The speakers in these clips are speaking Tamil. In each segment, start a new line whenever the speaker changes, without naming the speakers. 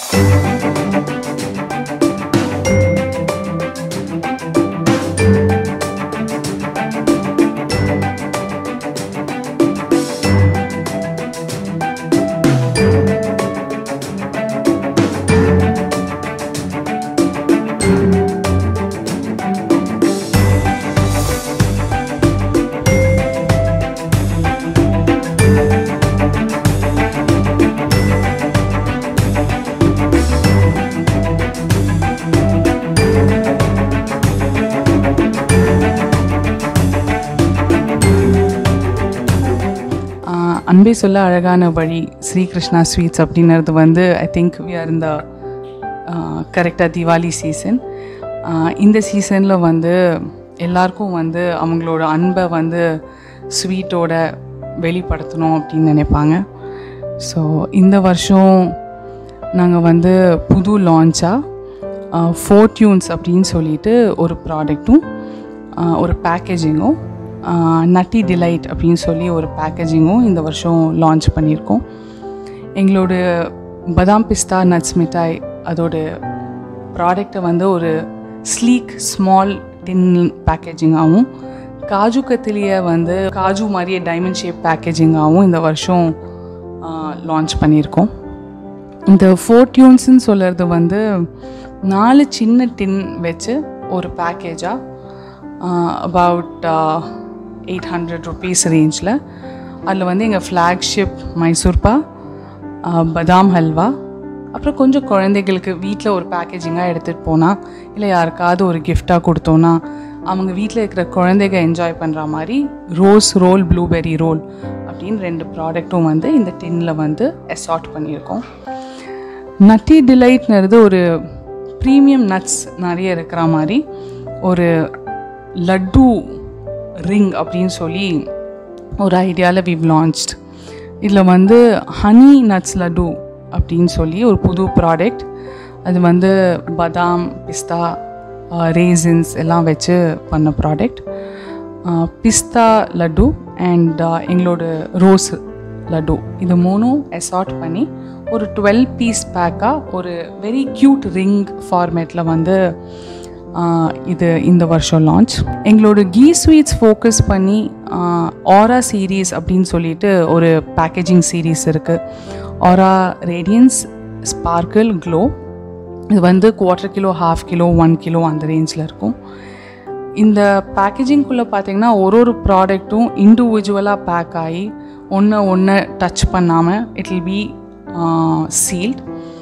ஆஹ் அன்பே சொல்ல அழகான வழி ஸ்ரீகிருஷ்ணா ஸ்வீட்ஸ் அப்படின்றது வந்து ஐ திங்க் வி ஆர் இந்த கரெக்டாக தீபாவளி சீசன் இந்த சீசனில் வந்து எல்லாருக்கும் வந்து அவங்களோட அன்பை வந்து ஸ்வீட்டோட வெளிப்படுத்தணும் அப்படின்னு நினைப்பாங்க ஸோ இந்த வருஷம் நாங்கள் வந்து புது லான்ச்சாக ஃபோர்டியூன்ஸ் அப்படின்னு சொல்லிட்டு ஒரு ப்ராடக்ட்டும் ஒரு பேக்கேஜிங்கும் நட்டி டிலைட் அப்படின்னு சொல்லி ஒரு பேக்கேஜிங்கும் இந்த வருஷம் லான்ச் பண்ணியிருக்கோம் எங்களோட பதாம் பிஸ்தா நட்ஸ் மிட்டாய் அதோட ப்ராடக்டை வந்து ஒரு ஸ்லீக் ஸ்மால் டின் பேக்கேஜிங்காகவும் காஜு கத்திலியை வந்து காஜு மாதிரியே டைமண்ட் ஷேப் பேக்கேஜிங்காகவும் இந்த வருஷம் லான்ச் பண்ணியிருக்கோம் இந்த ஃபோர்டியூன்ஸ்னு சொல்கிறது வந்து நாலு சின்ன டின் வச்சு ஒரு பேக்கேஜாக அபவுட் எயிட் ஹண்ட்ரட் ருபீஸ் ரேஞ்சில் அதில் வந்து எங்கள் ஃப்ளாக்ஷிப் மைசூர்பா பதாம் ஹல்வா அப்புறம் கொஞ்சம் குழந்தைகளுக்கு வீட்டில் ஒரு பேக்கேஜிங்காக எடுத்துகிட்டு போனால் இல்லை யாருக்காவது ஒரு கிஃப்டாக கொடுத்தோன்னா அவங்க வீட்டில் இருக்கிற குழந்தைங்க என்ஜாய் பண்ணுற மாதிரி ரோஸ் ரோல் ப்ளூபெர்ரி ரோல் அப்படின்னு ரெண்டு ப்ராடக்ட்டும் வந்து இந்த டின்னில் வந்து அசார்ட் பண்ணியிருக்கோம் நட்டி டிலைட்ங்கிறது ஒரு ப்ரீமியம் நட்ஸ் நிறைய இருக்கிற மாதிரி ஒரு லட்டு ரிங் அப்படின்னு சொல்லி ஒரு ஐடியாவில் விவ் லான்ச்ட் இதில் வந்து ஹனி நட்ஸ் லட்டு அப்படின்னு சொல்லி ஒரு புது ப்ராடக்ட் அது வந்து பதாம் பிஸ்தா ரேசின்ஸ் எல்லாம் வச்சு பண்ண ப்ராடக்ட் பிஸ்தா லட்டு அண்ட் எங்களோட ரோஸ் லட்டு இது மூணும் அசார்ட் பண்ணி ஒரு டுவெல் பீஸ் பேக்காக ஒரு வெரி க்யூட் ரிங் ஃபார்மேட்டில் வந்து இது இந்த வருஷம் லான்ச் எங்களோட கீ ஸ்வீட்ஸ் ஃபோக்கஸ் பண்ணி ஆரா சீரீஸ் அப்படின்னு சொல்லிட்டு ஒரு பேக்கேஜிங் சீரீஸ் இருக்குது ஆரா ரேடியன்ஸ் ஸ்பார்க்கிள் க்ளோ இது வந்து quarter kilo half kilo one kilo அந்த ரேஞ்சில் இருக்கும் இந்த பேக்கேஜிங்குள்ளே பார்த்தீங்கன்னா ஒரு ஒரு ப்ராடக்ட்டும் இண்டிவிஜுவலாக பேக் ஆகி ஒன்று ஒன்று டச் பண்ணாமல் இட் வில் பி சீல்ட்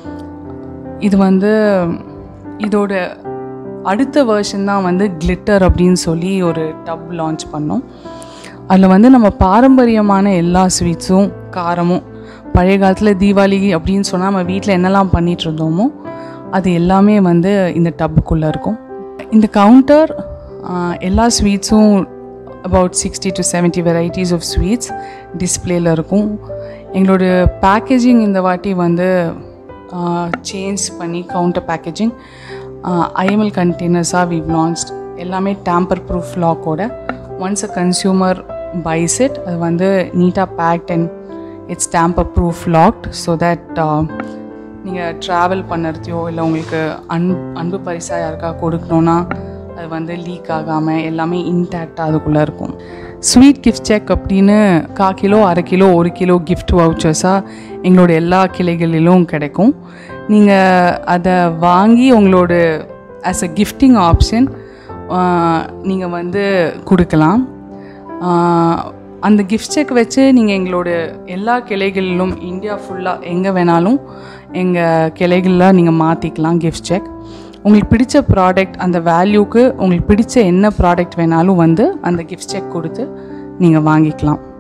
இது வந்து இதோட அடுத்த வேர்ஷன் தான் வந்து கிளிட்டர் அப்படின்னு சொல்லி ஒரு டப் லான்ச் பண்ணோம் அதில் வந்து நம்ம பாரம்பரியமான எல்லா ஸ்வீட்ஸும் காரமும் பழைய காலத்தில் தீபாவளி அப்படின்னு சொன்னால் நம்ம வீட்டில் என்னெல்லாம் பண்ணிகிட்டு இருந்தோமோ அது எல்லாமே வந்து இந்த டப்புக்குள்ளே இருக்கும் இந்த கவுண்டர் எல்லா ஸ்வீட்ஸும் about sixty to seventy varieties of sweets டிஸ்பிளேயில் இருக்கும் எங்களோட பேக்கேஜிங் இந்த வாட்டி வந்து சேஞ்ச் பண்ணி கவுண்டர் பேக்கேஜிங் ஐஎம்எல் கண்டெய்னர்ஸாக வி லான்ச்ட் எல்லாமே டேம்பர் ப்ரூஃப் லாக்கோட once a consumer buys it அது வந்து நீட்டாக packed and it's tamper proof locked so that நீங்கள் ட்ராவல் பண்ணுறதையோ இல்லை உங்களுக்கு அன் அன்பு பரிசாக யாருக்கா கொடுக்கணுன்னா அது வந்து லீக் ஆகாமல் எல்லாமே இன்டாக்டாக அதுக்குள்ளே இருக்கும் ஸ்வீட் கிஃப்ட் செக் அப்படின்னு கா கிலோ அரை கிலோ ஒரு கிலோ கிஃப்ட் வவுச்சர்ஸாக எங்களோட எல்லா கிளைகளிலும் கிடைக்கும் நீங்கள் அதை வாங்கி உங்களோட ஆஸ் அ கிஃப்டிங் ஆப்ஷன் நீங்கள் வந்து கொடுக்கலாம் அந்த கிஃப்ட் செக் வச்சு நீங்கள் எங்களோட எல்லா கிளைகளிலும் இந்தியா ஃபுல்லாக எங்கே வேணாலும் எங்கள் கிளைகளில் நீங்கள் மாற்றிக்கலாம் கிஃப்ட் செக் உங்களுக்கு பிடிச்ச ப்ராடக்ட் அந்த வேல்யூக்கு உங்களுக்கு பிடிச்ச என்ன ப்ராடக்ட் வேணாலும் வந்து அந்த கிஃப்ட் செக் கொடுத்து நீங்கள் வாங்கிக்கலாம்